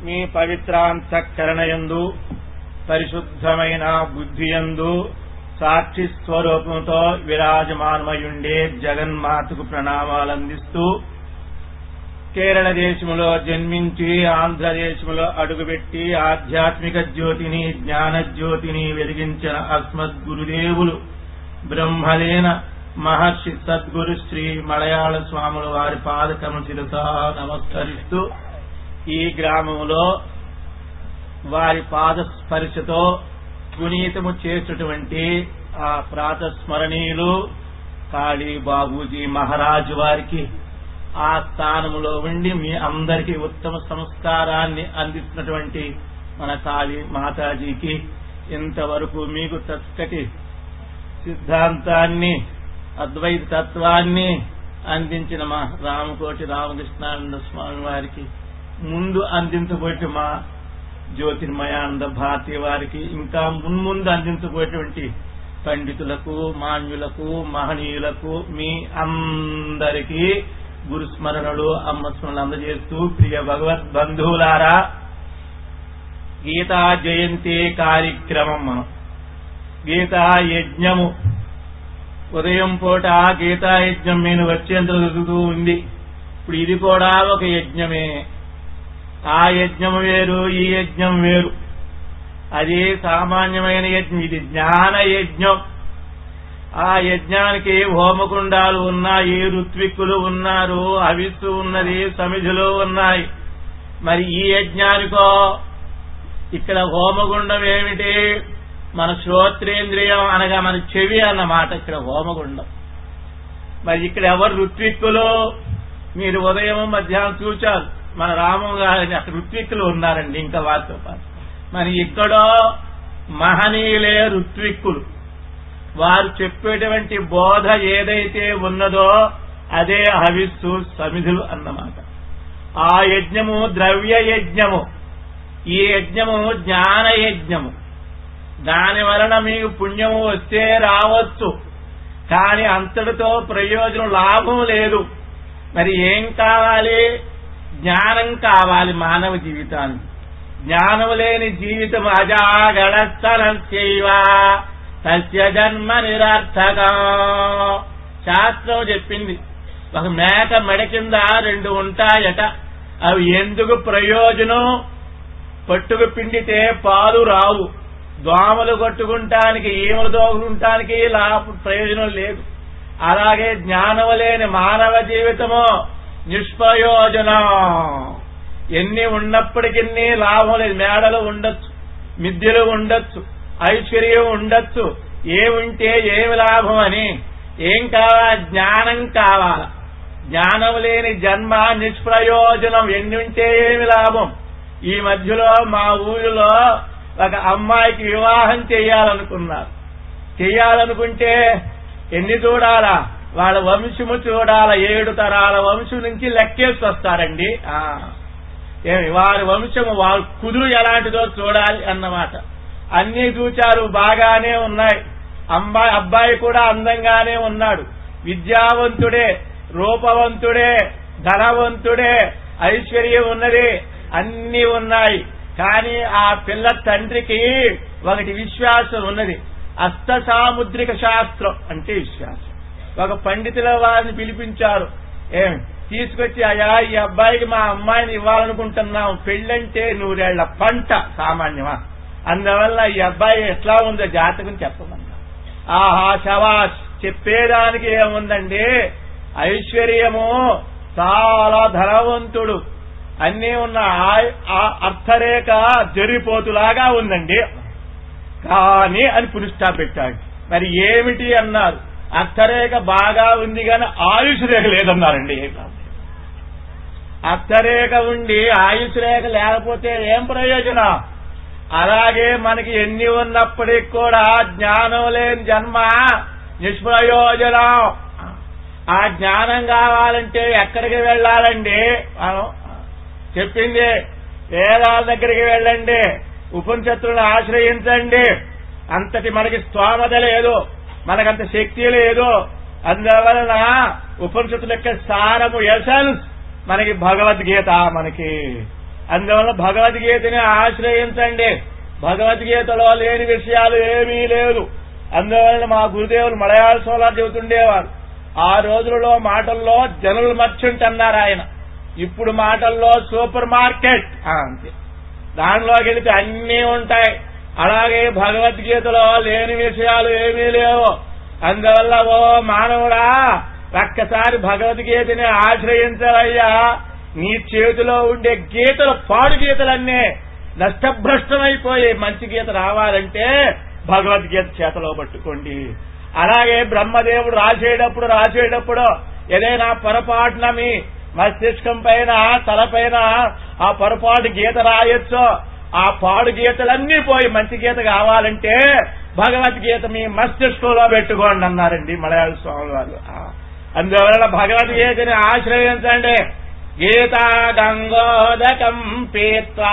మీ పవిత్రాంతఃకరణయందు పరిశుద్ధమైన బుద్ధియందు సాక్షి స్వరూపంతో విరాజమానమయుండే జగన్మాతకు ప్రణామాలందిస్తూ కేరళ దేశములో జన్మించి ఆంధ్రదేశములో అడుగుపెట్టి ఆధ్యాత్మిక జ్యోతిని జ్ఞాన జ్యోతిని వెలిగించిన అస్మద్ గురుదేవులు బ్రహ్మలేన మహర్షి సద్గురు శ్రీ మలయాళ స్వాముల వారి పాదకము శిరస నమస్కరిస్తూ ఈ గ్రామంలో వారి పాద స్పర్శతో పునీతము చేసినటువంటి ఆ ప్రాతస్మరణీయులు కాళీ బాబూజీ మహారాజు వారికి ఆ స్థానములో ఉండి మీ అందరికీ ఉత్తమ సంస్కారాన్ని అందిస్తున్నటువంటి మన కాళీ మాతాజీకి ఇంతవరకు మీకు చక్కటి సిద్ధాంతాన్ని అద్వైత తత్వాన్ని అందించిన మా రామకోటి రామకృష్ణానంద స్వామి వారికి ముందు అందించబోయే మా జ్యోతిర్మయానంద భారతి వారికి ఇంకా మున్ముందు అందించబోయేటువంటి పండితులకు మాన్యులకు మహనీయులకు మీ అందరికీ గురుస్మరణలు అమ్మ స్మరణలు అందజేస్తూ ప్రియ భగవద్ బంధువులారా గీతా జయంతి కార్యక్రమం మనం గీతా యజ్ఞము ఉదయం పూట గీతా యజ్ఞం మీద వచ్చేంత జరుగుతూ ఉంది ఇప్పుడు ఇది కూడా ఒక యజ్ఞమే ఆ యజ్ఞం వేరు ఈ యజ్ఞం వేరు అది సామాన్యమైన యజ్ఞం ఇది జ్ఞాన యజ్ఞం ఆ యజ్ఞానికి హోమకుండాలు ఉన్నాయి ఋత్విక్కులు ఉన్నారు అవిస్సు ఉన్నది సమిధులు ఉన్నాయి మరి ఈ యజ్ఞానికో ఇక్కడ హోమగుండం ఏమిటి మన శ్రోత్రేంద్రియం అనగా మన చెవి అన్నమాట ఇక్కడ హోమగుండం మరి ఇక్కడ ఎవరు ఋత్విక్కులు మీరు ఉదయం మధ్యాహ్నం చూచారు మన రామం గారిని అక్కడ ఋత్విక్కులు ఉన్నారండి ఇంకా వారితో పాటు మరి ఇక్కడో మహనీయులే ఋత్విక్కులు వారు చెప్పేటువంటి బోధ ఏదైతే ఉన్నదో అదే హవిస్సు సమిధులు అన్నమాట ఆ యజ్ఞము ద్రవ్య యజ్ఞము ఈ యజ్ఞము జ్ఞాన యజ్ఞము దాని వలన మీకు పుణ్యము వస్తే రావచ్చు కానీ అంతటితో ప్రయోజనం లాభం లేదు మరి ఏం కావాలి జ్ఞానం కావాలి మానవ జీవితానికి జ్ఞానం లేని జీవితం అజాగళస్థలస్యైవా సత్య జన్మ నిరర్థకం శాస్త్రం చెప్పింది ఒక మేక మెడ కింద రెండు ఉంటాయట అవి ఎందుకు ప్రయోజనం పట్టుకు పిండితే పాలు రావు దోమలు కొట్టుకుంటానికి ఈమలు దోగులుంటానికి లాభ ప్రయోజనం లేదు అలాగే జ్ఞానం లేని మానవ జీవితము నిష్ప్రయోజనం ఎన్ని ఉన్నప్పటికీ లాభం లేదు మేడలు ఉండొచ్చు మిద్దెలు ఉండొచ్చు ఐశ్వర్యం ఉండొచ్చు ఏముంటే ఏమి లాభం అని ఏం కావాలి జ్ఞానం కావాల జ్ఞానం లేని జన్మ నిష్ప్రయోజనం ఎన్ని ఉంటే ఏమి లాభం ఈ మధ్యలో మా ఊరిలో ఒక అమ్మాయికి వివాహం చేయాలనుకున్నారు చేయాలనుకుంటే ఎన్ని చూడాలా వాళ్ళ వంశము చూడాల ఏడు తరాల వంశం నుంచి లెక్కేసి వస్తారండి ఆ ఏమి వారి వంశము వారి కుదురు ఎలాంటిదో చూడాలి అన్నమాట అన్ని చూచారు బాగానే ఉన్నాయి అమ్మాయి అబ్బాయి కూడా అందంగానే ఉన్నాడు విద్యావంతుడే రూపవంతుడే ధనవంతుడే ఐశ్వర్యం ఉన్నది అన్ని ఉన్నాయి కానీ ఆ పిల్ల తండ్రికి ఒకటి విశ్వాసం ఉన్నది అస్త సాముద్రిక శాస్త్రం అంటే విశ్వాసం ఒక పండితుల వారిని పిలిపించారు ఏం తీసుకొచ్చి అయ్యా ఈ అబ్బాయికి మా అమ్మాయిని ఇవ్వాలనుకుంటున్నాం పెళ్ళంటే నూరేళ్ల పంట సామాన్యమా అందువల్ల ఈ అబ్బాయి ఎట్లా ఉందో జాతకం చెప్పమన్నా ఆహా శవాష్ చెప్పేదానికి ఏముందండి ఐశ్వర్యము చాలా ధనవంతుడు అన్నీ ఉన్న అర్థరేఖ జరిపోతులాగా ఉందండి కానీ అని పురుష్టా పెట్టాడు మరి ఏమిటి అన్నారు అర్థరేఖ బాగా ఉంది కానీ ఆయుష్ రేఖ లేదన్నారండి అర్థరేఖ ఉండి ఆయుష్ రేఖ లేకపోతే ఏం ప్రయోజనం అలాగే మనకి ఎన్ని ఉన్నప్పటికి కూడా జ్ఞానం లేని జన్మ నిష్ప్రయోజనం ఆ జ్ఞానం కావాలంటే ఎక్కడికి వెళ్ళాలండి మనం చెప్పింది వేదాల దగ్గరికి వెళ్ళండి ఉపనిషత్తులను ఆశ్రయించండి అంతటి మనకి స్తోమత లేదు మనకంత శక్తి లేదు అందువలన ఉపనిషత్తుల యొక్క సారము ఎసెన్స్ మనకి భగవద్గీత మనకి అందువల్ల భగవద్గీతని ఆశ్రయించండి భగవద్గీతలో లేని విషయాలు ఏమీ లేదు అందువలన మా గురుదేవులు మలయాళ సోలార్ చెబుతుండేవారు ఆ రోజులలో మాటల్లో జనరల్ మర్చెంట్ అన్నారు ఆయన ఇప్పుడు మాటల్లో సూపర్ మార్కెట్ ఆ, అంతే దానిలోకి వెళితే అన్నీ ఉంటాయి అలాగే భగవద్గీతలో లేని విషయాలు ఏమీ లేవు అందువల్ల ఓ మానవుడా ఒక్కసారి భగవద్గీతని ఆశ్రయించాలయ్యా నీ చేతిలో ఉండే గీతలు పాడు గీతలన్నీ నష్టభ్రష్టమైపోయి మంచి గీత రావాలంటే భగవద్గీత చేతిలో పట్టుకోండి అలాగే బ్రహ్మదేవుడు రాసేటప్పుడు రాసేటప్పుడు ఏదైనా పొరపాటున మీ మస్తిష్కం పైన తలపైన ఆ పొరపాటు గీత రాయొచ్చు ఆ పాడు గీతలన్నీ పోయి మంచి గీత కావాలంటే భగవద్గీత మీ మస్తిష్కంలో పెట్టుకోండి అన్నారండి మలయాళ స్వామి వారు ఆ, అందువల్ల భగవద్గీతని ఆశ్రయించండి గీతా గంగోదకం పీత్వా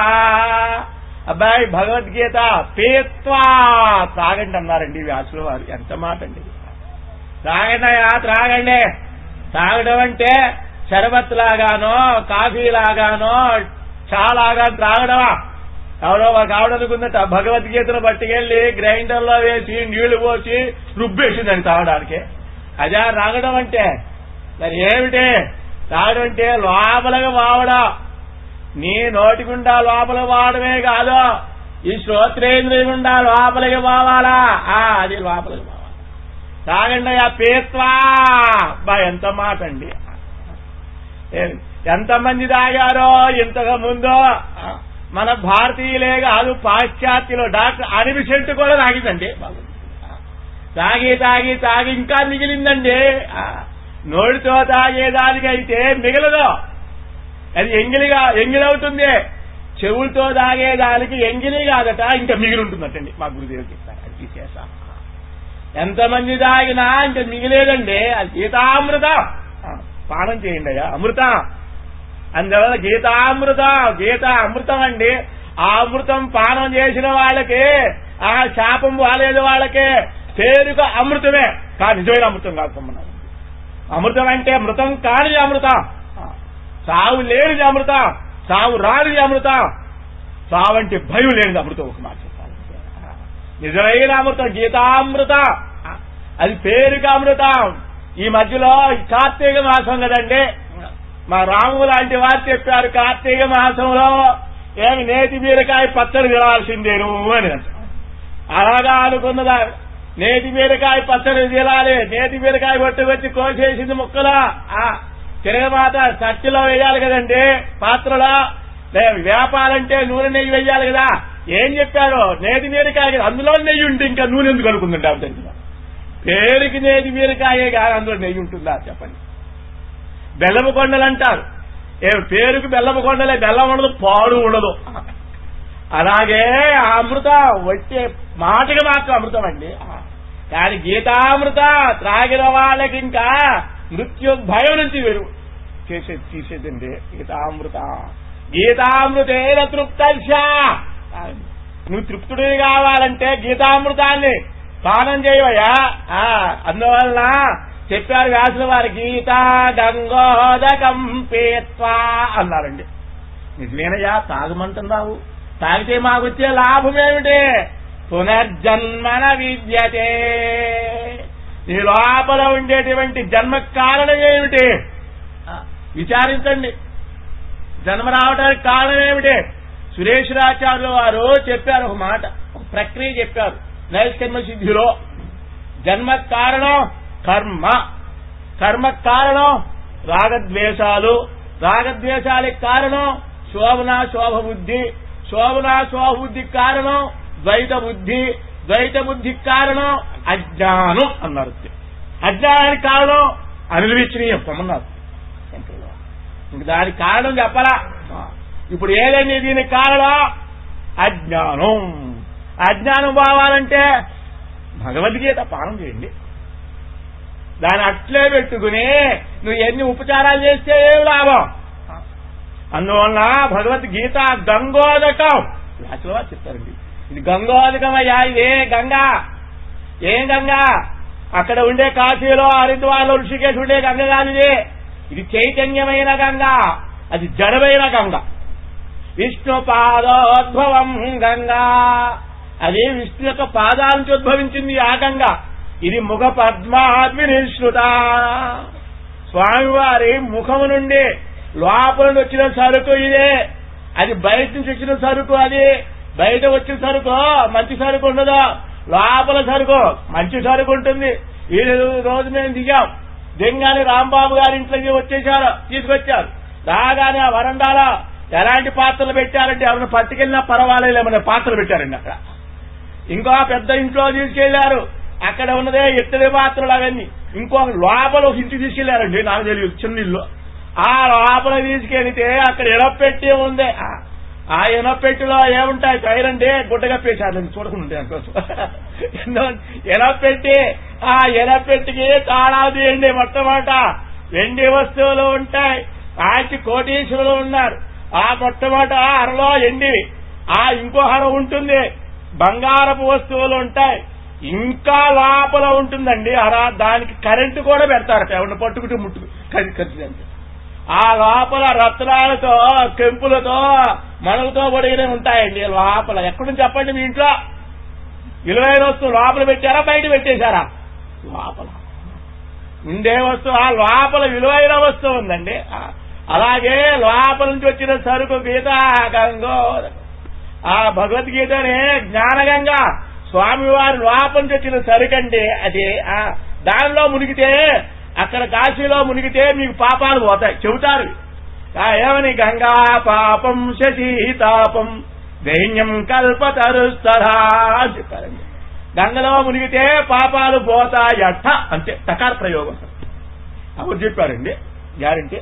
అబ్బాయి భగవద్గీత పీత్వా త్రాగండి అన్నారండి వ్యాసుల వారు ఎంత మాట అండి త్రాగండి త్రాగండి తాగడం అంటే షరబత్ లాగానో కాఫీ లాగానో చా లాగా త్రాగడమా ఎవరో ఒక ఆవిడనుకుందట భగవద్గీతను పట్టుకెళ్లి గ్రైండర్ లో వేసి నీళ్లు పోసి రుబ్బేసిందని తాగడానికి అదే రాగడం అంటే మరి ఏమిటి తాగడం అంటే లోపలగా వావడం నీ నోటి గుండా లోపల వాడమే కాదు ఈ శ్రోత్రేంద్రియ గుండా లోపలికి పోవాలా ఆ అది లోపలికి పోవాలి తాగండి ఆ పేత్వా బా ఎంత మాట అండి ఏ- ఎంతమంది తాగారో ఇంతకు ముందు మన భారతీయులే కాదు పాశ్చాత్యులు డాక్టర్ అనిబిసెంట్ కూడా తాగిందండి తాగి తాగి తాగి ఇంకా మిగిలిందండి ఆ, నోటితో తాగేదానికైతే మిగలదు అది ఎంగిలిగా ఎంగిలవుతుంది చెవులతో తాగేదానికి ఎంగిలి కాదట ఇంకా మిగిలి ఉంటుందటండి మా గురుదేవుడు చెప్తారు అది విశేషం ఎంతమంది తాగినా ఇంకా మిగిలేదండి అది గీతామృతం ఆ, పానం చేయండి అయ్యా అమృతం అందువల్ల గీతామృతం గీత అమృతం అండి ఆ అమృతం పానం చేసిన వాళ్ళకి ఆ శాపం వాలేదు వాళ్ళకి పేరుకు అమృతమే కానీ నిజమైన అమృతం కాకపోమన్నారు అమృతం అంటే మృతం కానిది అమృతం సావు లేనిది అమృతం సావు రానిది అమృతం సావు అంటే భయం లేనిది అమృతం ఒక మాట చెప్పాలంటే నిజమైన అమృతం గీతామృతం అది పేరుకి అమృతం ఈ మధ్యలో ఈ కార్తీక మాసం కదండి మా రాము లాంటి వారు చెప్పారు కార్తీక మాసంలో ఏమి నేతి బీరకాయ పచ్చడి తినాల్సిందేను అని అంటారు. అలాగా అనుకున్నదా నేతి బీరకాయ పచ్చడి తినాలి నేతి బీరకాయ పట్టుకొచ్చి కోసేసింది ముక్కలా ఆ తిరగమాత సత్తిలో వేయాలి కదండి పాత్రలో లే, వేపాలంటే నూనె నెయ్యి వేయాలి కదా ఏం చెప్పారు నేతి బీరకాయ కదా, అందులో నెయ్యి ఉంటే ఇంకా నూనె ఎందుకు అనుకుందండి ఆవిడ దగ్గర పేరుకి నేతి బీరకాయే కాదు అందులో నెయ్యి ఉంటుందా చెప్పండి బెల్లము కొండలు అంటారు ఏ పేరుకు బెల్లము కొండలే బెల్లం ఉండదు పాడు ఉండదు అలాగే ఆ అమృతం వచ్చే మాటకి మాత్రం అమృతం అండి కానీ గీతామృత త్రాగిన వాళ్ళకి ఇంకా మృత్యు భయం నుంచి వెరు చేసే తీసేదండి గీతామృత గీతామృతేన తృప్తర్షా నువ్వు తృప్తుడివి కావాలంటే గీతామృతాన్ని పానం చేయవయ్యా ఆ, అందువలన చెప్పారు వ్యాసుల వారి గీతా గంగోదకం పీత్వా అన్నారండి నిజమేనయ్యా తాగమంటున్నావు తాగితే మాకొచ్చే లాభం ఏమిటి పునర్జన్మన విద్యతే నీ లోపల ఉండేటువంటి జన్మ కారణం ఏమిటి ఆ, విచారించండి జన్మ రావడానికి కారణం ఏమిటి సురేశ్వరాచార్యుల వారు చెప్పారు ఒక మాట ఒక ప్రక్రియ చెప్పారు నైష్కర్మ సిద్ధిలో జన్మ కారణం కర్మ కర్మ కారణం రాగద్వేషాలు రాగద్వేషాలకు కారణం శోభన శోభ బుద్ధి శోభన శోభ బుద్ధికి కారణం ద్వైత బుద్ధి ద్వైత బుద్ధికి కారణం అజ్ఞానం అన్నారు అజ్ఞానానికి కారణం అనిర్వచనీయం పొమ్మన్నారు శంకరులు. ఇంక దానికి కారణం చెప్పరా ఇప్పుడు ఏదండి దీనికి కారణం అజ్ఞానం అజ్ఞానం పోవాలంటే భగవద్గీత పానం చేయండి దాన్ని అట్లే పెట్టుకుని నువ్వు ఎన్ని ఉపచారాలు చేస్తే ఏం లాభం అందువల్ల భగవద్గీత గంగోదకం వ్యాసుల వారు చెప్తారండి ఇది గంగోదకం అయ్యా ఇదే గంగా ఏం గంగా అక్కడ ఉండే కాశీలో హరిద్వార్లో ఋషికేశ్ ఉండే గంగ కానిది ఇది చైతన్యమైన గంగ అది జడమైన గంగ విష్ణు పాదోద్భవం గంగా అది విష్ణు యొక్క పాదాల నుంచి ఉద్భవించింది ఆ గంగా ఇది ముఖ పద్మాద్వినిశ్రుత స్వామివారి ముఖము నుండి లోపల నుండి వచ్చిన సరుకు ఇదే అది బయట నుంచి వచ్చిన సరుకు అది బయట వచ్చిన సరుకు మంచి సరుకు ఉండదు లోపల సరుకు మంచి సరుకు ఉంటుంది ఈ రోజు మేము దిగాం దింగానే రాంబాబు గారి ఇంట్లోకి వచ్చేసారు తీసుకొచ్చారు రాగానే ఆ వరండాలో ఎలాంటి పాత్రలు పెట్టారంటే ఎవరిని పట్టుకెళ్ళినా పర్వాలేదు ఏమైనా పాత్రలు పెట్టారండి అక్కడ ఇంకో పెద్ద ఇంట్లో తీసుకెళ్లారు అక్కడ ఉన్నదే ఇత్తడి పాత్రలు అవన్నీ ఇంకో లోపల ఒక ఇంటికి తీసుకెళ్లారండి నాకు తెలియదు చిన్న ఇల్లు ఆ లోపల తీసుకెళ్తే అక్కడ ఎనపెట్టి ఉంది ఆ- ఆ ఎనపెట్టిలో ఏముంటాయి టైరండి గుడ్డ కప్పేశారు చూడకుండా అందుకోసం ఎనపెట్టి ఆ ఎనపెట్టికి తాళాలు తీయండి మొట్టమొదట వెండి వస్తువులు ఉంటాయి ఆచి కోటీశ్వరులు ఉన్నారు ఆ మొట్టమొదట అరలో ఎండివి ఆ ఇంకో హర ఉంటుంది బంగారపు వస్తువులు ఉంటాయి ఇంకా లోపల ఉంటుందండి అర దానికి కరెంటు కూడా పెడతారట ఎవరిని పట్టుకుంటే ముట్టుకు కది ఖర్చు ఆ లోపల రత్నాలతో కెంపులతో మణులతో పొడిగిన ఉంటాయండి లోపల ఎక్కడి నుంచి చెప్పండి మీ ఇంట్లో విలువైన వస్తువు లోపల పెట్టారా బయట పెట్టేశారా లోపల ఉండే వస్తువు ఆ లోపల విలువైన వస్తువు ఉందండి ఆ, అలాగే లోపల నుంచి వచ్చిన సరుకు గీత గంగో ఆ భగవద్గీతనే జ్ఞానగంగా స్వామివారి లోపల నుంచి వచ్చిన సరుకండి అది ఆ దానిలో మునిగితే అక్కడ కాశీలో మునిగితే మీకు పాపాలు పోతాయి చెబుతారు ఆ, ఏమని గంగా పాపం శశీతాపం దైన్యం కల్పతరుస్తరా అని చెప్పారండి గంగలో మునిగితే పాపాలు పోతాయట అంతే టకార ప్రయోగం అప్పుడు చెప్పారండి గ్యారంటీ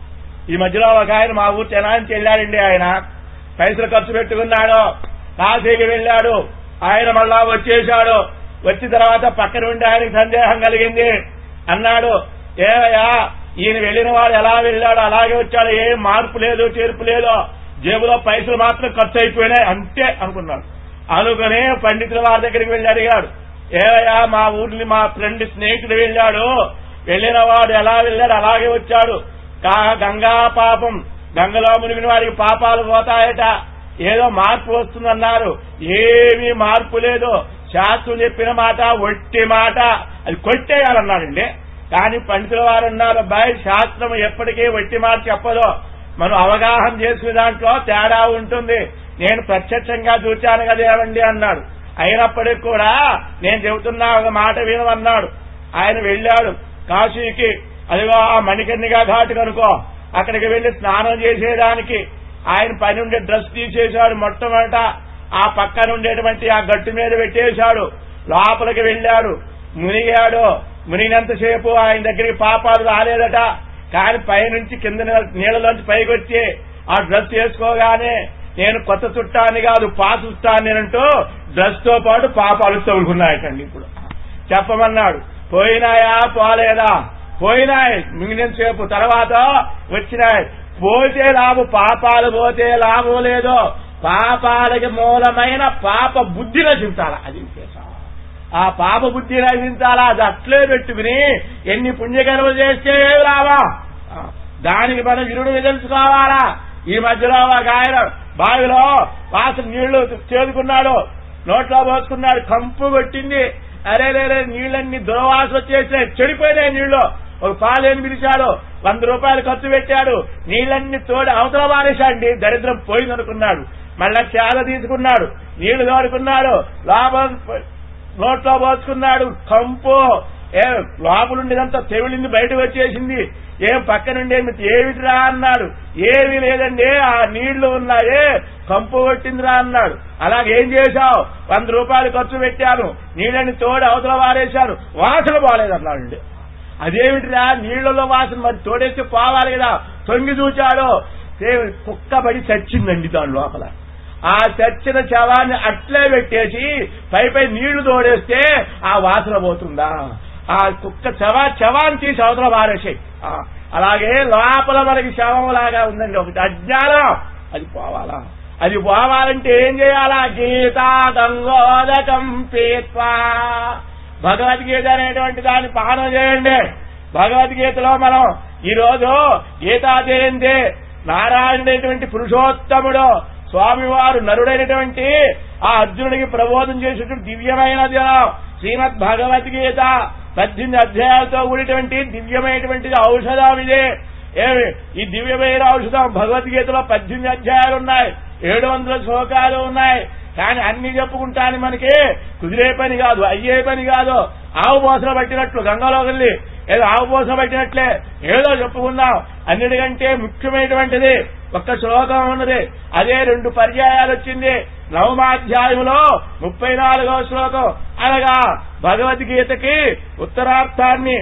ఈ మధ్యలో ఒక ఆయన మా ఊరు తెనానికి వెళ్ళాడండి ఆయన పైసలు ఖర్చు పెట్టుకున్నాడు కాశీకి వెళ్ళాడు ఆయన మళ్ళా వచ్చేశాడు వచ్చిన తర్వాత పక్కన ఉండి ఆయనకి సందేహం కలిగింది అన్నాడు ఏవయ్యా ఈయన వెళ్ళిన వాడు ఎలా వెళ్ళాడు అలాగే వచ్చాడు ఏం మార్పు లేదు చేర్పు లేదు జేబులో పైసలు మాత్రం ఖర్చు అయిపోయినాయి అంతే అనుకున్నాడు అనుకుని పండితుల వారి దగ్గరికి వెళ్ళి అడిగాడు ఏవయ్యా మా ఊరిని మా ఫ్రెండ్ స్నేహితుడు వెళ్ళాడు వెళ్ళిన వాడు ఎలా వెళ్ళాడు అలాగే వచ్చాడు కా- గంగా పాపం గంగలో మునిగిన వాడికి పాపాలు పోతాయట ఏదో మార్పు వస్తుందన్నారు ఏమీ మార్పు లేదు శాస్త్రం చెప్పిన మాట ఒట్టి మాట అది కొట్టేయాలన్నాడండి కానీ పండితుల వారు అన్నారు అబ్బాయి శాస్త్రం ఎప్పటికీ ఒట్టి మాట చెప్పదు మనం అవగాహన చేసుకునే దాంట్లో తేడా ఉంటుంది నేను ప్రత్యక్షంగా చూచాను కదేమండి అన్నాడు అయినప్పటికీ కూడా నేను చెబుతున్నా ఒక మాట వినమన్నాడు ఆయన వెళ్ళాడు కాశీకి అదిగో ఆ మణికర్ణిగా ఘాటు కనుకో అక్కడికి వెళ్లి స్నానం చేసేదానికి ఆయన పని ఉండే డ్రెస్ తీసేశాడు మొట్టమొదట ఆ పక్కన ఉండేటువంటి ఆ గట్టు మీద పెట్టేశాడు లోపలికి వెళ్ళాడు మునిగాడు మునిగినంతసేపు ఆయన దగ్గరికి పాపాలు రాలేదట కాని పైనుంచి కింద నీళ్ళ- నీళ్ళలోంచి పైకి వచ్చి ఆ డ్రెస్ వేసుకోగానే నేను కొత్త చుట్టాన్ని కాదు పాత చుట్టాన్ని నేనంటూ డ్రెస్ తో పాటు పాపాలు తగులుకున్నాయటండి ఇప్పుడు చెప్పమన్నాడు పోయినాయా పోలేదా పోయినాయి మిగిలిన సేపు తర్వాత వచ్చినాయి పోతే లాభం పాపాలు పోతే లాభం లేదో పాపాలకి మూలమైన పాప బుద్ధి నశించాలా అది విశేషం ఆ పాప బుద్ధి నశించాలా అది అట్లే పెట్టుకుని ఎన్ని పుణ్యకర్మలు చేస్తే ఏమి లాభా దానికి మనం విరుడు తెలుసుకోవాలా ఈ మధ్యలో ఒక ఆయన బావిలో వాసన నీళ్లు చేదుకున్నాడు నోట్లో పోసుకున్నాడు కంపు కొట్టింది అరే రే నీళ్ళన్ని దురవాస వచ్చేసినాయి చెడిపోయినాయి నీళ్లు ఒక పాలేని పిలిచాడు వంద రూపాయలు ఖర్చు పెట్టాడు నీళ్ళన్ని తోడి అవతల మారేశాండి దరిద్రం పోయిందనుకున్నాడు మళ్ళా చాలా తీసుకున్నాడు నీళ్లు తోడుకున్నాడు లాభం నోట్లో పోసుకున్నాడు కంపు ఏ లోపలుండేదంతా తెవిలింది బయటకు వచ్చేసింది ఏం పక్కనుండి ఏమి ఏమిటిరా అన్నాడు ఏమీ లేదండి ఆ నీళ్లు ఉన్నాయే కంపు కొట్టిందిరా అన్నాడు అలాగేం చేశావు వంద రూపాయలు ఖర్చు పెట్టాను నీళ్ళని తోడు అవతల వారేశాను వాసన బాగాలేదన్నాడు అదేమిటిరా నీళ్లలో వాసన మరి తోడేస్తే పోవాలి కదా తొంగి చూచాడు తే- కుక్క పడి చచ్చిందండి దాని లోపల ఆ చచ్చిన శవాన్ని అట్లే పెట్టేసి పై పై నీళ్లు తోడేస్తే ఆ వాసన పోతుందా ఆ కుక్క శవ శవాన్ని తీసి అవతల పారేసాయి అలాగే లోపల మనకి శవం లాగా ఉందండి ఒకటి అజ్ఞానం అది పోవాలా అది పోవాలంటే ఏం చేయాలా గీతా గంగోదకం పీత్వా భగవద్గీత అనేటువంటి దాన్ని పాలన చేయండి భగవద్గీతలో మనం ఈ రోజు గీతా జయంతి నారాయణుడైనటువంటి పురుషోత్తముడు స్వామివారు నరుడైనటువంటి ఆ అర్జునుడికి ప్రబోధం చేసేటువంటి దివ్యమైన జలం శ్రీమద్ భగవద్గీత పద్దెనిమిది అధ్యాయాలతో కూడినటువంటి దివ్యమైనటువంటి ఔషధం ఇదే ఏమి ఈ దివ్యమైన ఔషధం భగవద్గీతలో పద్దెనిమిది అధ్యాయాలు ఉన్నాయి ఏడు వందల శ్లోకాలు ఉన్నాయి కానీ అన్ని చెప్పుకుంటాని మనకి కుదిరే పని కాదు అయ్యే పని కాదు ఆవు పోసలు పట్టినట్లు గంగలో వెళ్ళి ఏదో ఆవు పోసలు పట్టినట్లే ఏదో చెప్పుకుందాం అన్నిటికంటే ముఖ్యమైనటువంటిది ఒక్క శ్లోకం ఉన్నది అదే రెండు పర్యాయాలు వచ్చింది నవమాధ్యాయంలో ముప్పై నాలుగవ శ్లోకం అనగా భగవద్గీతకి ఉత్తరార్థాన్ని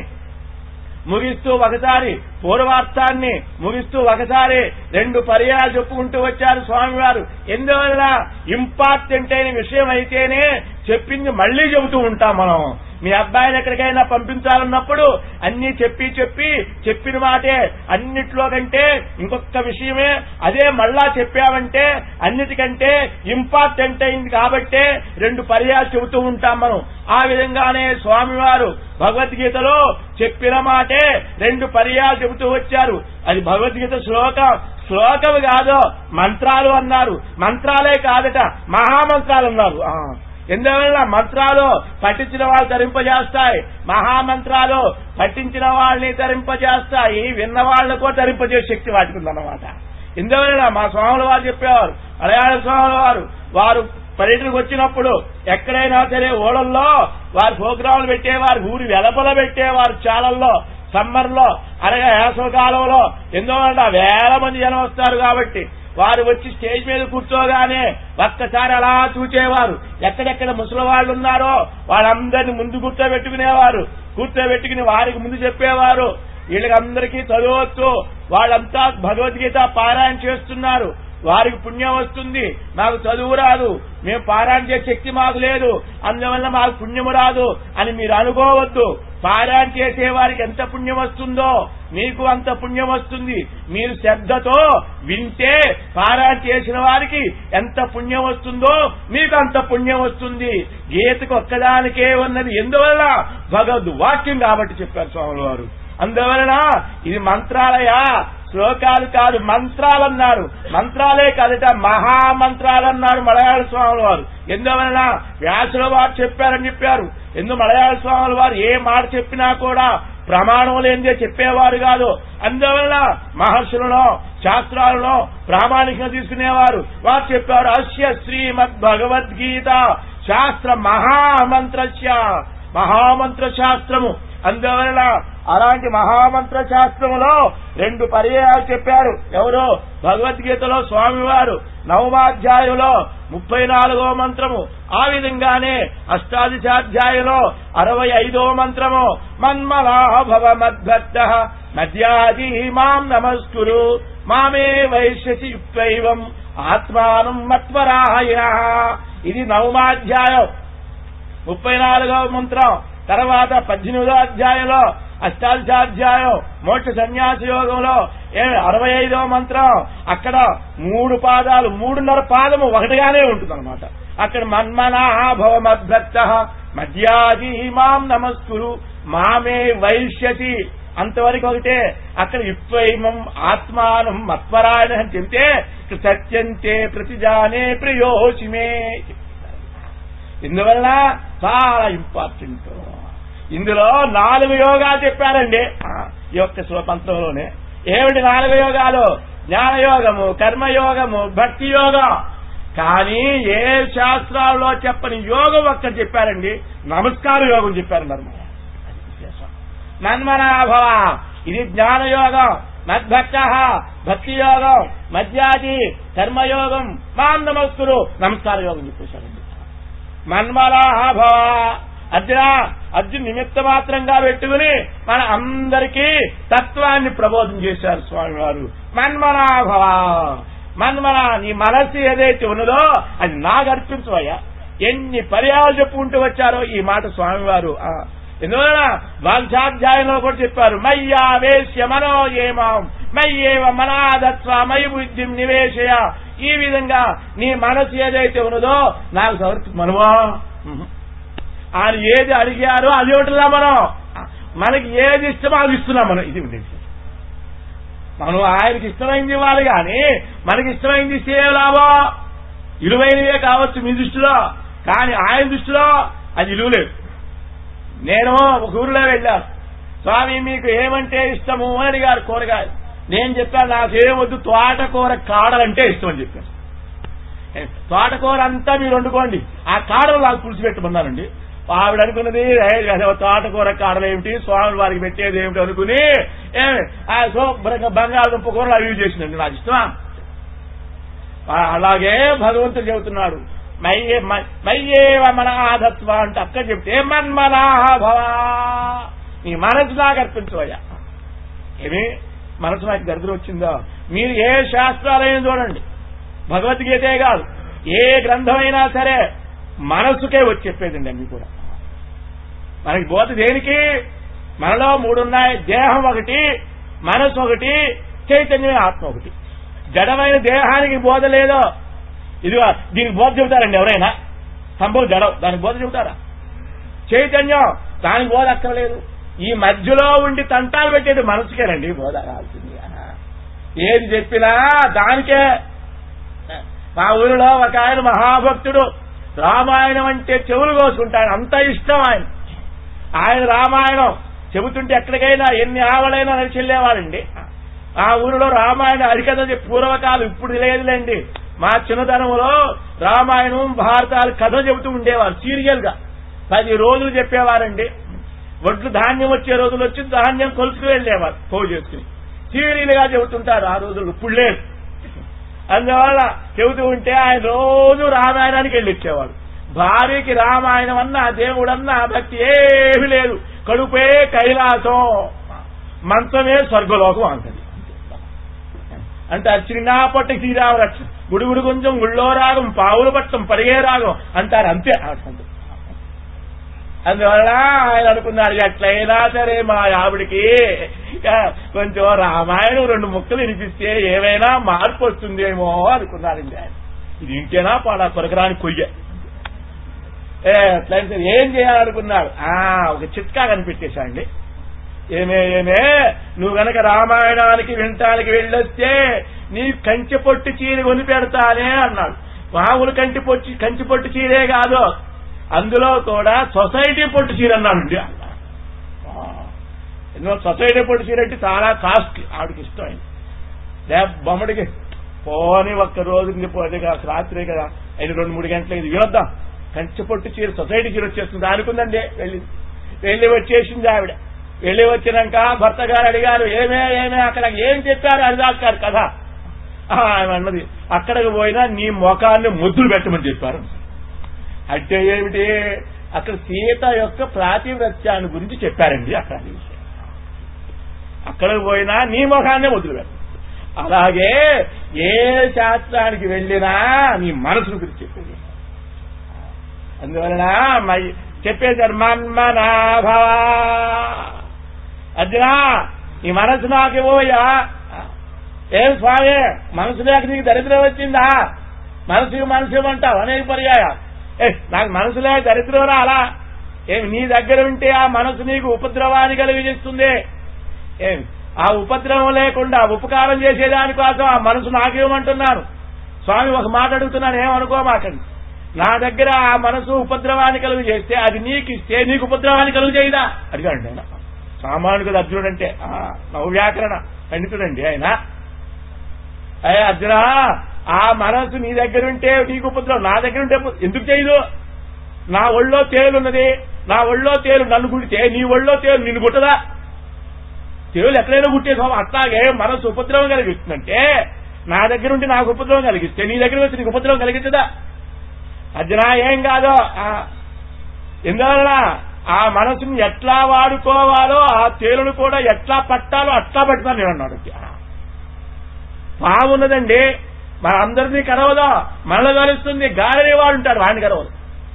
ముగిస్తూ ఒకసారి పూర్వార్థాన్ని ముగిస్తూ ఒకసారి రెండు పర్యాలు చెప్పుకుంటూ వచ్చారు స్వామివారు ఎందువల్ల ఇంపార్టెంట్ అయిన విషయం అయితేనే చెప్పింది మళ్లీ చెబుతూ ఉంటాం మనం మీ అబ్బాయిని ఎక్కడికైనా పంపించాలన్నప్పుడు అన్ని చెప్పి చెప్పి చెప్పిన మాటే అన్నిట్లో కంటే ఇంకొక విషయమే అదే మళ్ళా చెప్పామంటే అన్నిటికంటే ఇంపార్టెంట్ అయింది కాబట్టే రెండు పర్యాలు చెబుతూ ఉంటాం మనం ఆ విధంగానే స్వామివారు భగవద్గీతలో చెప్పిన మాటే రెండు పర్యాలు చెబుతూ వచ్చారు అది భగవద్గీత శ్లోకం శ్లోకం కాదు మంత్రాలు అన్నారు మంత్రాలే కాదట మహామంత్రాలు అన్నారు ఆ. ఎందువల్ల మంత్రాలు పఠించిన వాళ్ళు తరింపజేస్తాయి మహామంత్రాలు పఠించిన వాళ్ళని తరింపజేస్తాయి విన్న వాళ్ళకు తరింపజేసే శక్తి వాటికి ఉందన్నమాట ఎందువల్ల మా స్వాముల వారు చెప్పేవారు మలయాళ స్వాముల వారు వారు పర్యటనకు వచ్చినప్పుడు ఎక్కడైనా సరే ఓడల్లో వారు ప్రోగ్రాంలు పెట్టేవారు ఊరి వెలపల పెట్టేవారు చాలల్లో సమ్మర్ లో అనగా వేసవకాలంలో ఎందువల్ల వేల మంది జనం వస్తారు కాబట్టి వారు వచ్చి స్టేజ్ మీద కూర్చోగానే ఒక్కసారి అలా చూచేవారు ఎక్కడెక్కడ ముసలి వాళ్ళు ఉన్నారో వాళ్ళందరినీ ముందు కూర్చోబెట్టుకునేవారు కూర్చోబెట్టుకుని వారికి ముందు చెప్పేవారు వీళ్ళకందరికీ చదవచ్చు వాళ్ళంతా భగవద్గీత పారాయణ చేస్తున్నారు వారికి పుణ్యం వస్తుంది నాకు చదువు రాదు మేము పారాయణ చేసే శక్తి మాకు లేదు అందువల్ల మాకు పుణ్యము రాదు అని మీరు అనుకోవద్దు పారాయణ చేసే వారికి ఎంత పుణ్యం వస్తుందో మీకు అంత పుణ్యం వస్తుంది మీరు శ్రద్ధతో వింటే పారాయణ చేసిన వారికి ఎంత పుణ్యం వస్తుందో మీకు అంత పుణ్యం వస్తుంది గీతకు ఒక్కదానికే ఉన్నది ఎందువల్ల భగవద్ వాక్యం కాబట్టి చెప్పారు స్వాముల వారు అందువలన ఇది మంత్రాలయ శ్లోకాలు కాదు మంత్రాలన్నారు మంత్రాలే కాదట మహామంత్రాలన్నారు మలయాళ స్వాముల వారు ఎందువలన వ్యాసుల వారు చెప్పారని చెప్పారు ఎందు మలయాళ స్వాముల వారు ఏ మాట చెప్పినా కూడా ప్రమాణం లేనిదే చెప్పేవారు కాదు అందువలన మహర్షులను శాస్త్రాలను ప్రామాణికంగా తీసుకునేవారు వారు చెప్పారు అస్య శ్రీమద్ భగవద్గీత శాస్త్ర మహామంత్రస్య మహామంత్ర శాస్త్రము అందువలన అలాంటి మహామంత్ర శాస్త్రములో రెండు పర్యాయాలు చెప్పారు ఎవరు భగవద్గీతలో స్వామివారు నవమాధ్యాయులో ముప్పై నాలుగవ మంత్రము ఆ విధంగానే అష్టాదశాధ్యాయులో అరవై ఐదవ మంత్రము మన్మలాభవ మద్భక్త మధ్యాది మాం నమస్కురు మామే వైశ్యసి యుక్తైవం ఆత్మానం మత్వరాయ ఇది నవమాధ్యాయం ముప్పై నాలుగవ మంత్రం తర్వాత పద్దెనిమిదో అధ్యాయంలో అష్టాదశాధ్యాయం మోక్ష సన్యాస యోగంలో ఏ అరవై ఐదవ మంత్రం అక్కడ మూడు పాదాలు మూడున్నర పాదము ఒకటిగానే ఉంటుందన్నమాట అక్కడ మన్మనా భవ మద్భక్త మధ్యాది మాం నమస్కురు మామే వైశ్యతి అంతవరకు ఒకటే అక్కడ యుక్వైమం ఆత్మానం మత్వరాయణ అని చెబితే ఇక్కడ సత్యంతే ప్రతిజానే ప్రియోషిమే ఇందువల్ల చాలా ఇంపార్టెంట్ ఇందులో నాలుగు యోగాలు చెప్పారండి ఆ, ఈ యొక్క శివపంత్రంలోనే ఏమిటి నాలుగు యోగాలు జ్ఞానయోగము కర్మయోగము భక్తి యోగం కానీ ఏ శాస్త్రాల్లో చెప్పని యోగం ఒక్కటి చెప్పారండి నమస్కార యోగం చెప్పారు నర్మ అది విశేషం మన్మనాభవ ఇది జ్ఞానయోగం మద్భక్త భక్తి యోగం మధ్యాది కర్మయోగం మాం నమస్కురు నమస్కార యోగం చెప్పేశారండి మన్మలాభవ అర్జున అర్జున్ నిమిత్త మాత్రంగా పెట్టుకుని మన అందరికీ తత్వాన్ని ప్రబోధం చేశారు స్వామివారు మన్మనాభవ మన్మన నీ మనస్సు ఏదైతే ఉన్నదో అది నాకు అర్పించవయ్యా ఎన్ని పర్యాలు చెప్పుకుంటూ వచ్చారో ఈ మాట స్వామివారు ఆ, ఎందువలన వాంఛాధ్యాయంలో కూడా చెప్పారు మయ్యా వేశ్య మనో ఏమాం మయ్యేవ మనాదత్వ మయి బుద్ధిం నివేశయ ఈ విధంగా నీ మనసు ఏదైతే ఉన్నదో నాకు సమర్పి మనమా ఉహు. ఆయన ఏది అడిగారో అది ఒకటిలా మనం మనకి ఏది ఇష్టమో అది ఇస్తున్నాం మనం ఇది ఉండేది మనం ఆయనకి ఇష్టమైంది ఇవ్వాలి కానీ మనకి ఇష్టమైంది ఇస్తే లాభం విలువైనవే కావచ్చు మీ దృష్టిలో కానీ ఆయన దృష్టిలో అది విలువ లేదు నేను ఒక ఊరిలో వెళ్ళాను స్వామి మీకు ఏమంటే ఇష్టము అని అడిగారు కూరగాయలు నేను చెప్పాను నాకు ఏమొద్దు తోటకూర కాడలంటే ఇష్టం అని చెప్పాను తోటకూర అంతా మీరు వండుకోండి ఆ కాడలు నాకు పులుసు పెట్టమన్నానండి ఆవిడ అనుకున్నది "ఏ, అసలు తోటకూర కాడలు ఏమిటి స్వామి వారికి పెట్టేది ఏమిటి అనుకుని ఏ, ఆ శుభ్రంగా బంగాళదుంప కూరలు అవి ఇవి చేసిందండి నాకు ఇష్టమా ఆ, అలాగే భగవంతుడు చెబుతున్నాడు మయ్యే మ- మయ్యేవ మన ఆధత్వ అంటే అక్కడ చెప్తే మన్మనాభవ నీ మనసు నాకు అర్పించవయ్యా ఏమి మనసు నాకు దరిద్రం వచ్చిందో మీరు ఏ శాస్త్రాలైనా చూడండి భగవద్గీతే కాదు ఏ గ్రంథమైనా సరే మనసుకే వచ్చి చెప్పేదండి అన్ని కూడా మనకి బోధ దేనికి మనలో మూడున్నాయి దేహం ఒకటి మనసు ఒకటి చైతన్యం ఆత్మ ఒకటి జడమైన దేహానికి బోధ లేదో ఇదిగో దీనికి బోధ చెబుతారండి ఎవరైనా సంభవం జడం దానికి బోధ చెబుతారా చైతన్యం దానికి బోధ అక్కర్లేదు ఈ మధ్యలో ఉండి తంటాలు పెట్టేది మనసుకేనండి బోధ కావాల్సింది ఏది చెప్పినా దానికే మా ఊరిలో ఒక ఆయన మహాభక్తుడు రామాయణం అంటే చెవులు కోసుకుంటాడు అంత ఇష్టం ఆయన ఆయన రామాయణం చెబుతుంటే ఎక్కడికైనా ఎన్ని ఆవలైనా నడిచి వెళ్ళేవాడండి ఆ ఊరిలో రామాయణ హరికథ చెప్పి పూర్వకాలం ఇప్పుడు లేదులేండి మా చిన్నతనంలో రామాయణం భారతాలు కథ చెబుతూ ఉండేవారు సీరియల్ గా పది రోజులు చెప్పేవారండి వడ్లు ధాన్యం వచ్చే రోజులు వచ్చి ధాన్యం కొలుసుకు వెళ్ళేవారు పోగు చేసుకుని సీరియల్ గా చెబుతుంటారు ఆ రోజులు ఇప్పుడు లేదు అందువల్ల చెబుతూ ఉంటే ఆయన రోజు రామాయణానికి వెళ్ళి వచ్చేవాడు భార్యకి రామాయణం అన్నా దేవుడన్నా భక్తి ఏమీ లేదు కడుపే కైలాసం మంచమే స్వర్గలోకం అంటది అంటే చిన్న పట్టి శ్రీరామ రక్ష గుడుగుడు కొంచెం గుళ్ళో రాగం పావులు పట్టం పరిగే రాగం అంటారు అంతే అంటుంది అందువల్ల ఆయన అనుకున్నారు ఎట్లయినా సరే మా ఆవిడికి ఆ, కొంచెం రామాయణం రెండు ముక్కలు వినిపిస్తే ఏమైనా మార్పు వస్తుందేమో అనుకున్నారండి ఆయన ఇది ఇంటేనా పాడా కొరకరాని కొయ్య ఏ, ఎట్లయినా సరే ఏం చేయాలనుకున్నాడు ఆ ఒక చిట్కా కనిపెట్టేశాండి ఏమే ఏమే నువ్వు గనక రామాయణానికి వినటానికి వెళ్ళొస్తే నీ కంచి పొట్టు చీర కొని పెడతానే అన్నాడు మామూలు కంటి పొట్టి కంచి పొట్టు చీరే కాదు అందులో కూడా సొసైటీ పొట్టు చీర అన్నాడండి ఎందుకంటే సొసైటీ పొట్టు చీర అంటే చాలా కాస్ట్లీ ఆవిడకి ఇష్టమైంది లే బొమ్మడికి పోని ఒక్క రోజు పోతే కాదు రాత్రే కదా ఐదు రెండు మూడు గంటలకి ఇది వినొద్దాం కంచి పొట్టు చీర సొసైటీ చీర వచ్చేస్తుంది అనుకుందండి వెళ్ళి వెళ్ళి వచ్చేసింది ఆవిడ వెళ్ళి వచ్చినాక భర్త గారు అడిగారు ఏమే ఏమే అక్కడ ఏం చెప్పారు హరిదాస్ గారు కదా ఆ, ఆమె అన్నది అక్కడికి పోయినా నీ ముఖాన్ని ముద్దులు పెట్టమని చెప్పారు అంటే ఏమిటి అక్కడ సీత యొక్క ప్రాతివ్రత్యాన్ని గురించి చెప్పారండి అక్కడ అది విషయం. అక్కడికి పోయినా నీ ముఖాన్నే ముద్దులు పెట్ట అలాగే ఏ శాస్త్రానికి వెళ్ళినా నీ మనసును గురించి చెప్పేది అందువలన మై- చెప్పేశారు మన్మనాభవ అర్జునా నీ మనసు నాకు ఇవ్వయా ఏం స్వామి మనసు లేక నీకు దరిద్రం వచ్చిందా మనసుకి మనసు ఇవ్వమంటావు అనేక పర్యాయ ఏ నాకు మనసు లేక దరిద్రం రాలా ఏమి నీ దగ్గర ఉంటే ఆ మనసు నీకు ఉపద్రవాన్ని కలిగిస్తుంది ఏమి ఆ ఉపద్రవం లేకుండా ఉపకారం చేసేదాని కోసం ఆ మనసు నాకేమంటున్నాను స్వామి ఒక మాట అడుగుతున్నాను ఏమనుకోమాకండి నా దగ్గర ఆ మనసు ఉపద్రవాన్ని కలుగు చేస్తే అది నీకు ఇస్తే నీకు ఉపద్రవాన్ని కలుగు చేయదా అడిగాడు ఆయన సామాన్యుడు అర్జునుడు అంటే ఆ, నవ్యాకరణ పండితుడండి ఆయన అయ్యా అర్జున ఆ మనసు నీ దగ్గర ఉంటే నీకు ఉపద్రవం నా దగ్గర ఉంటే ఎందుకు చేయదు నా ఒళ్ళో తేలున్నది నా ఒళ్ళో తేలు నన్ను గుడితే నీ ఒళ్ళో తేలు నిన్ను గుట్టదా తేలు ఎక్కడైనా గుట్టేసాం అట్లాగే మనసు ఉపద్రవం కలిగిస్తుందంటే నా దగ్గర ఉండి నాకు ఉపద్రవం కలిగిస్తే నీ దగ్గర వచ్చి నీకు ఉపద్రవం కలిగించదా అర్జున ఏం కాదు ఆ, ఎందువలన ఆ మనసుని ఎట్లా వాడుకోవాలో ఆ తేలును కూడా ఎట్లా పట్టాలో అట్లా పట్టుతాను నేను అన్నాడు పావున్నదండి మన అందరినీ కరవదా మనలో కలుస్తుంది గాలిని వాడు ఉంటాడు వాడిని కరవదు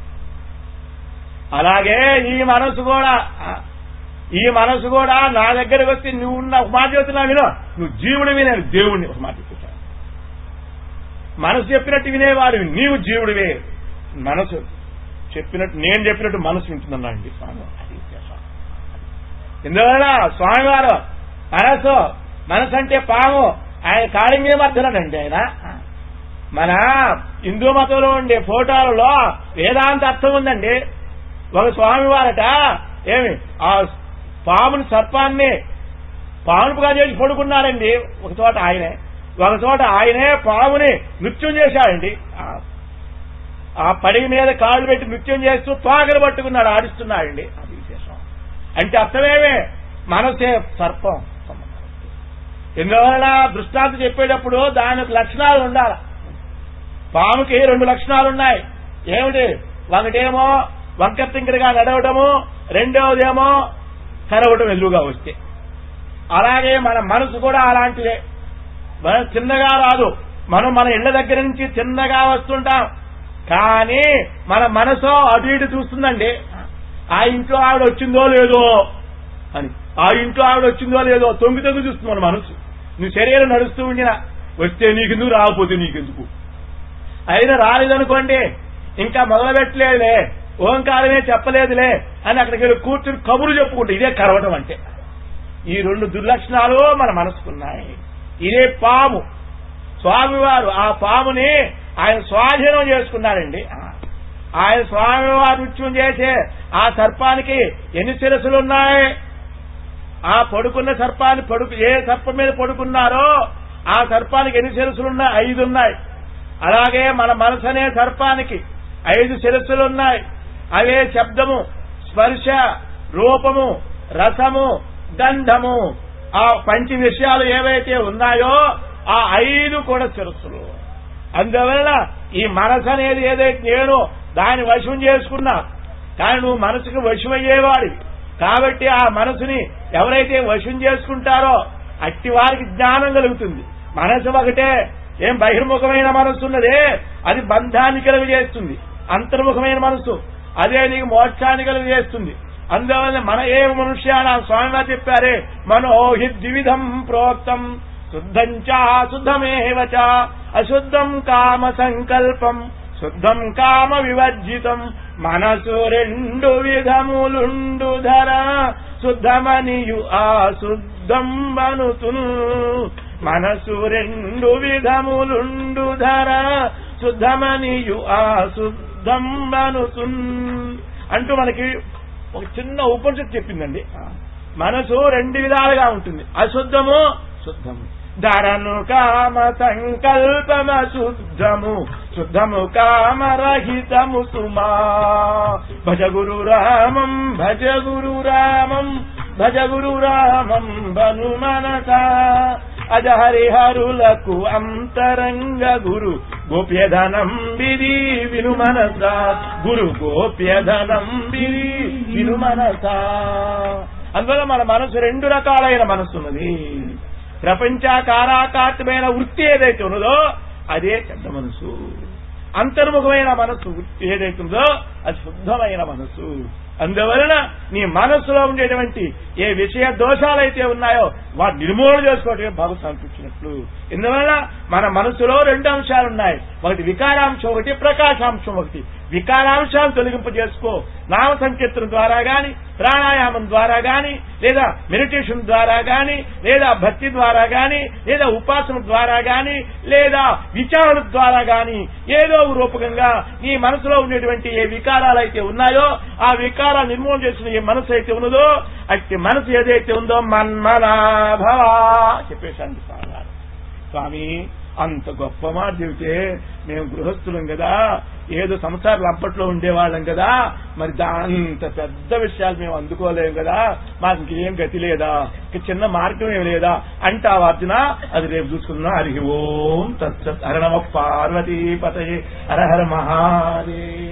అలాగే ఈ మనసు కూడా ఆ, ఈ మనసు కూడా నా దగ్గరకు వచ్చి నువ్వు ఉన్న ఒక మాట చెబుతున్నా విను నువ్వు జీవుడివి నేను దేవుడిని ఒక మాట చెప్తాను మనసు చెప్పినట్టు వినేవాడు నీవు జీవుడివే మనసు చెప్పినట్టు నేను చెప్పినట్టు మనసు వింటుందన్నా అండి స్వామి అది వ్యత్యాసం. ఎందువల్ల స్వామివారు మనసు మనసు అంటే పాము ఆయన కాళి మీద మర్దనండి ఆయన మన హిందూ మతంలో ఉండే ఫోటోలలో వేదాంత అర్థం ఉందండి ఒక స్వామి వారట ఏమి ఆ పాముని సర్పాన్ని పాముగా చేసి పడుకున్నారండి ఒక చోట ఆయనే ఒక చోట ఆయనే పాముని నృత్యం చేశాడండి ఆ- ఆ పడిగ మీద కాళ్ళు పెట్టి నృత్యం చేస్తూ తోకలు పట్టుకున్నాడు ఆడిస్తున్నాడండి అది విశేషం అంటే అర్థమేమే మనసే సర్పం ఎందువలన దృష్టాంతం చెప్పేటప్పుడు దాని యొక్క లక్షణాలు ఉండాలి పాముకి రెండు లక్షణాలు ఉన్నాయి ఏమిటి ఒకటేమో వంక తింకరగా నడవటము రెండవదేమో కరవటం ఎదురుగా వస్తే అలాగే మన మనసు కూడా అలాంటిదే మనం చిన్నగా రాదు మనం మన ఇళ్ల దగ్గర నుంచి చిన్నగా వస్తుంటాం కానీ మన మనసు అటు ఇటు చూస్తుందండి ఆ ఇంట్లో ఆవిడ వచ్చిందో లేదో అని ఆ ఇంట్లో ఆవిడ వచ్చిందో లేదో తొంగి తొంగి చూస్తుంది మన మనసు నువ్వు శరీరం నడుస్తూ ఉండినా వస్తే నీకెందుకు రాకపోతే నీకెందుకు అయినా రాలేదనుకోండి ఇంకా మొదలు పెట్టలేదులే ఓంకారమే చెప్పలేదులే అని అక్కడికి వెళ్ళి కూర్చుని కబురు చెప్పుకుంటే ఇదే కరవటం అంటే ఈ రెండు దుర్లక్షణాలు మన మనసుకున్నాయి ఇదే పాము స్వామివారు ఆ పాముని ఆయన స్వాధీనం చేసుకున్నారండి ఆయన స్వామివారు నృత్యం చేసే ఆ సర్పానికి ఎన్ని శిరసులు ఉన్నాయి ఆ పడుకున్న సర్పాన్ని పడుకు ఏ సర్పం మీద పడుకున్నారో ఆ సర్పానికి ఎన్ని శిరసులు ఉన్నాయి ఐదు ఉన్నాయి అలాగే మన మనసు అనే సర్పానికి ఐదు శిరస్సులు ఉన్నాయి అవే శబ్దము స్పర్శ రూపము రసము గంధము ఆ పంచి విషయాలు ఏవైతే ఉన్నాయో ఆ ఐదు కూడా శిరస్సులు అందువల్ల ఈ మనసు అనేది ఏదైతే నేను దాన్ని వశం చేసుకున్నా కానీ నువ్వు మనసుకు వశమయ్యేవాడివి కాబట్టి ఆ మనసుని ఎవరైతే వశం చేసుకుంటారో అట్టి వారికి జ్ఞానం కలుగుతుంది మనసు ఒకటే ఏం బహిర్ముఖమైన మనస్సు ఉన్నదే అది బంధాన్ని కలుగజేస్తుంది అంతర్ముఖమైన మనస్సు అదే నీకు మోక్షాన్ని కలుగజేస్తుంది అందువల్ల మన ఏ మనుష్యాన స్వామివారు చెప్పారే మనోహి ద్విధం ప్రోక్తం శుద్ధం చ శుద్ధమేవ చ అశుద్ధం కామ సంకల్పం శుద్ధం కామ వివర్జితం మనసు రెండు విధములుండు ధర శుద్ధమనియు ఆ శుద్ధం బనుతును మనసు రెండు విధములుండు ధర శుద్ధమనియు ఆ శుద్ధం బనుతున్ అంటూ మనకి ఒక చిన్న ఉపనిషత్తు చెప్పిందండి మనసు రెండు విధాలుగా ఉంటుంది అశుద్ధము శుద్ధము ధరను కామ సంకల్పమ శుద్ధము శుద్ధము కామరహితము సుమా భజ గురు రామం భజ గురు రామం భజ గురు రామం బను మనస అజ హరిహరులకు అంతరంగ గురు గోప్యధనం బిది విను మనస గురు గోప్యధనం బిది విను మనస అందువల్ల మన మనసు రెండు రకాలైన మనసు ఉన్నది ప్రపంచాకారాకారమైన వృత్తి ఏదైతే ఉన్నదో అదే పెద్ద మనసు అంతర్ముఖమైన మనస్సు వృత్తి ఏదైతే ఉందో అది శుద్ధమైన మనస్సు అందువలన నీ మనస్సులో ఉండేటువంటి ఏ విషయ దోషాలైతే ఉన్నాయో వాటి నిర్మూలన చేసుకోవటమే భగవత్ సంపించినట్లు ఇందువల్ల మన మనసులో రెండు అంశాలు ఉన్నాయి ఒకటి వికారాంశం ఒకటి ప్రకాశాంశం ఒకటి వికారాంశాన్ని తొలగింపజేసుకో నామ సంకీర్తన ద్వారా గాని ప్రాణాయామం ద్వారా గాని లేదా మెడిటేషన్ ద్వారా గాని లేదా భక్తి ద్వారా గాని లేదా ఉపాసన ద్వారా గాని లేదా విచారణ ద్వారా గాని ఏదో ఒక రూపకంగా నీ మనసులో ఉండేటువంటి ఏ వికారాలు అయితే ఉన్నాయో ఆ వికారాలు నిర్మూలన చేసిన ఏ మనసు అయితే ఉన్నదో అట్టి మనసు ఏదైతే ఉందో మన్మనాభవ చెప్పేశాను స్వామి గారు. స్వామి అంత గొప్ప మాట చెబితే మేము గృహస్థులం కదా ఏదో సంసారాలు అప్పట్లో ఉండేవాళ్ళం కదా మరి దా- అంత పెద్ద విషయాలు మేము అందుకోలేం కదా మాకు ఇంకేం గతి లేదా ఇంక చిన్న మార్గం ఏం లేదా అంటావా అర్జున అది రేపు చూసుకుందాం హరి ఓం తత్సత్ హర నమ పార్వతీ పతయే హర హర మహాదేవ్